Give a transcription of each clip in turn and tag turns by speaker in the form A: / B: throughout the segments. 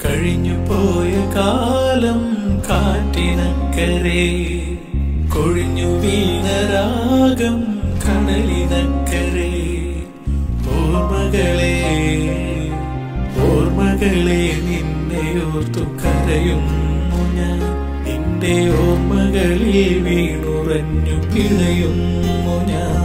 A: കഴിഞ്ഞു പോയ കാലം കാറ്റിനക്കരെ കൊഴിഞ്ഞു വീണ രാഗം കടലിനക്കരെ ഓർമ്മകളെ ഓർമ്മകളെ നിന്നെ ഓർത്തു കരയുന്നു ഞാൻ നിന്റെ ഓർമ്മകളിൽ വീണുറഞ്ഞു പിഴയുന്നു ഞാൻ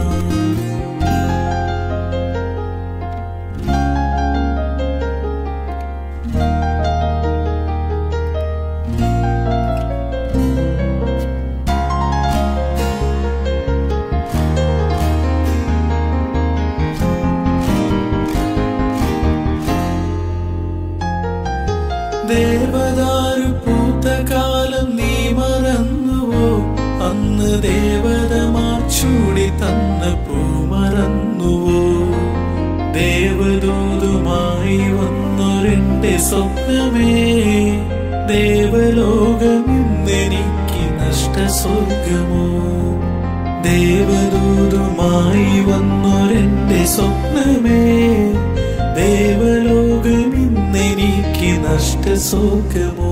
A: ദേവദാരു പൂത്ത കാലം നീ മറന്നുവോ അന്ന് ദേവതമാർ ചൂടി തന്ന പൂ മറന്നുവോ ദേവദൂതുമായി വന്നൊരെന്റെ സ്വപ്നമേ ദേവലോകം ഇന്നെനിക്ക് നഷ്ടസ്വർഗമോ ദേവദൂതുമായി വന്നൊരെന്റെ സ്വപ്നമേ ദേവലോകം ഇന്നെനിക്ക് നഷ്ടസ്വർഗമോ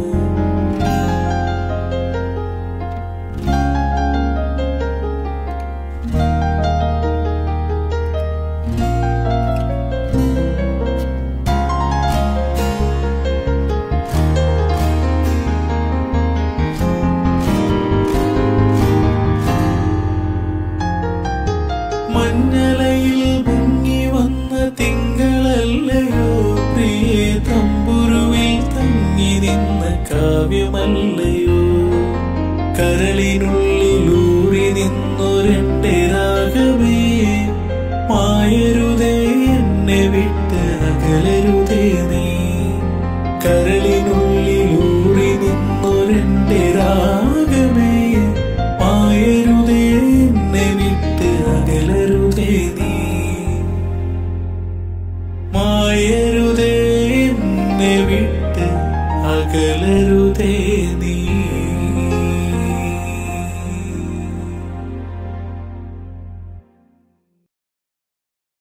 A: മഞ്ഞലയിൽ മുങ്ങി വന്ന തിങ്കളല്ലയോ പ്രിയ തമ്പുരുവിൽ തങ്ങി നിന്ന കാവ്യമല്ലയോ കരളിനുള്ളിലൂറി നിന്നൊരെന്റെ രാഗമേ മായരുതേ എന്നെ വിട്ട് അകലരുതേ നീ കരളിനുള്ളിലൂറി നിന്നൊരെന്റെ രാഗമേ മായരുതേ എന്നെ വിട്ട് അകലരുതേ നീ മായരുതേ എന്നെ വിട്ട് അകലരുതേ